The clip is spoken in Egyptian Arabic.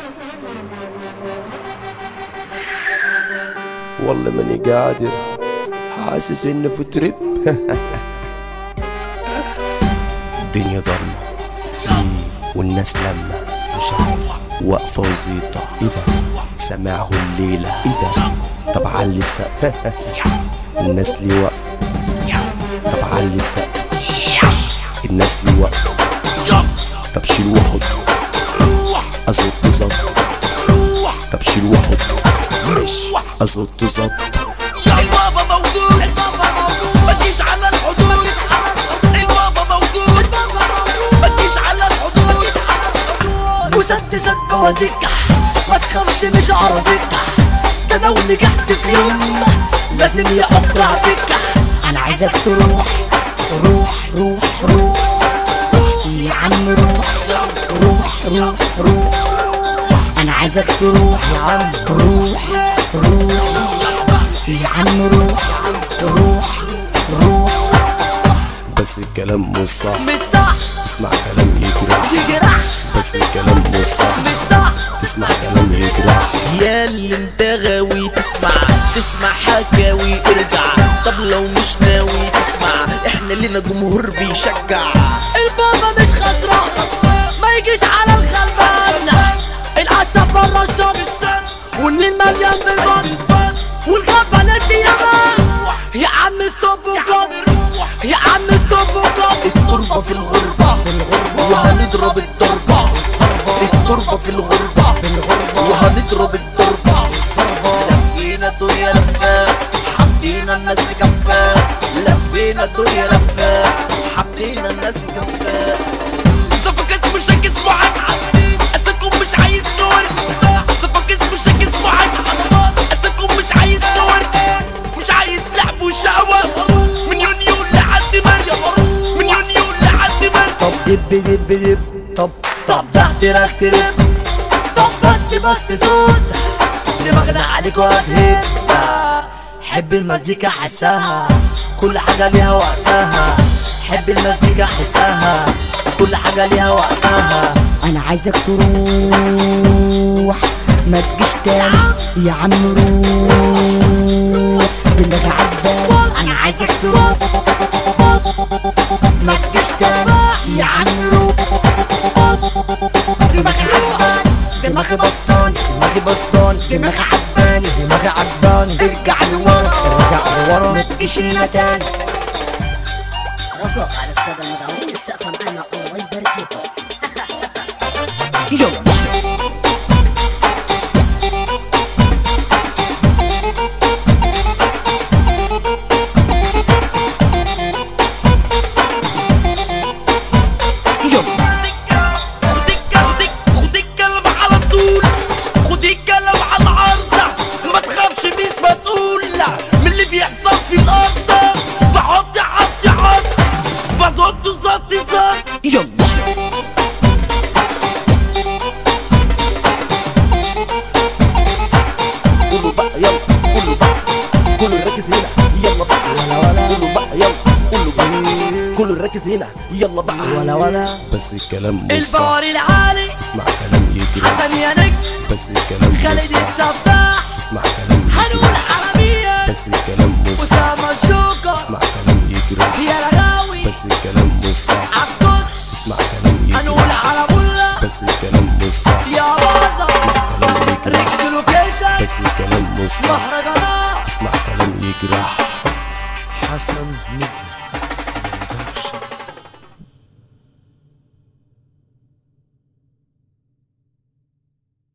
والله ماني قادر حاسس اني في تريب الدنيا ضلمة والناس لما مش عارف واقفة وزيطة ايه ده سامعه الليلة ايه ده طب علي السقف الناس لي واقفة طب علي السقف الناس لي واقفة طب شيل واحد ازط زط طب شيل واحد ازط زط البابا موجود ما تجيش على الحدود البابا موجود ما تجيش على الحدود وسد سد بوازيكا ما تخافش مش عرزيكا ده لو نجحت في يوم لازم يحط عفيكا انا عايزك تروح روح روح روح يا عم روح روح روح روح انا عايزك تروح يا عم روح روح يا عم روح روح روح بس الكلام مش صح مش صح تسمع كلام يجرح يجرح بس الكلام مش صح مش صح تسمع كلام يجرح يا اللي انت غاوي تسمع تسمع حكاوي ارجع طب لو مش ناوي تسمع احنا لنا جمهور بيشجع البابا مش خسران ما يجيش على الغلبان العسل برا الشط والنيل مليان بالبط والغفلة الديابة يا عم الصب وقط يا عم الصب وقط التربة في الغربة وهنضرب الضربة التربة في الغربة وهنضرب الضربة لفينا الدنيا لفات حطينا الناس في كفات لفينا الدنيا لفات حطينا الناس في كفات صفك اسمه شك اسمه عدعة اسمكم مش عايز دور صفك اسمه شك اسمه عدعة اسمكم مش عايز دور مش عايز لعب وشقوة من يونيو لحد مريم من يونيو لحد مريم طب دب دب دب طب طب ده ترك ترك طب بس بس صوت دماغنا عليك وهتهد حب المزيكا حسها كل حاجة ليها وقتها حب المزيكا حسها كل حاجة ليها وقتها أنا عايزك تروح ما تجيش تاني يا عم روح دماغي عجبان أنا عايزك تروح ما تجيش تاني يا عم روح دماغي عجبان دماغي بسطاني دماغي بسطاني دماغي عجباني دماغي عجباني ارجع لورا ارجع لورا ما تجيش هنا تاني مبروك على السادة المدعوين السقف معانا الله يبارك لكم يلا خد الكلب خد الكلب على طول خد الكلب على العرض ما تخافش مش مسؤول من اللي بيحصل في الارض بحط حط حط بزط زط زط يلا قولوا بقى يلا قولوا بقى كله ركز هنا يلا بقى قولوا بقى يلا قولوا بقى كله ركز هنا يلا بقى ولا ولا بس الكلام مش صح البار العالي تسمع كلام يجرح حسن يا نجم بس الكلام مش خالد صح السفاح تسمع كلام حلو يجرح الحرامية بس الكلام مش صح أسامة الجوكر تسمع كلام يجرح يا رغاوي بس الكلام مش صح عالقدس تسمع كلام هنقول يجرح على ملا بس الكلام مش صح يا بازا تسمع كلام يجرح ريك لوكيشن بس الكلام مش صح مهرجانات تسمع كلام يجرح حسن نجم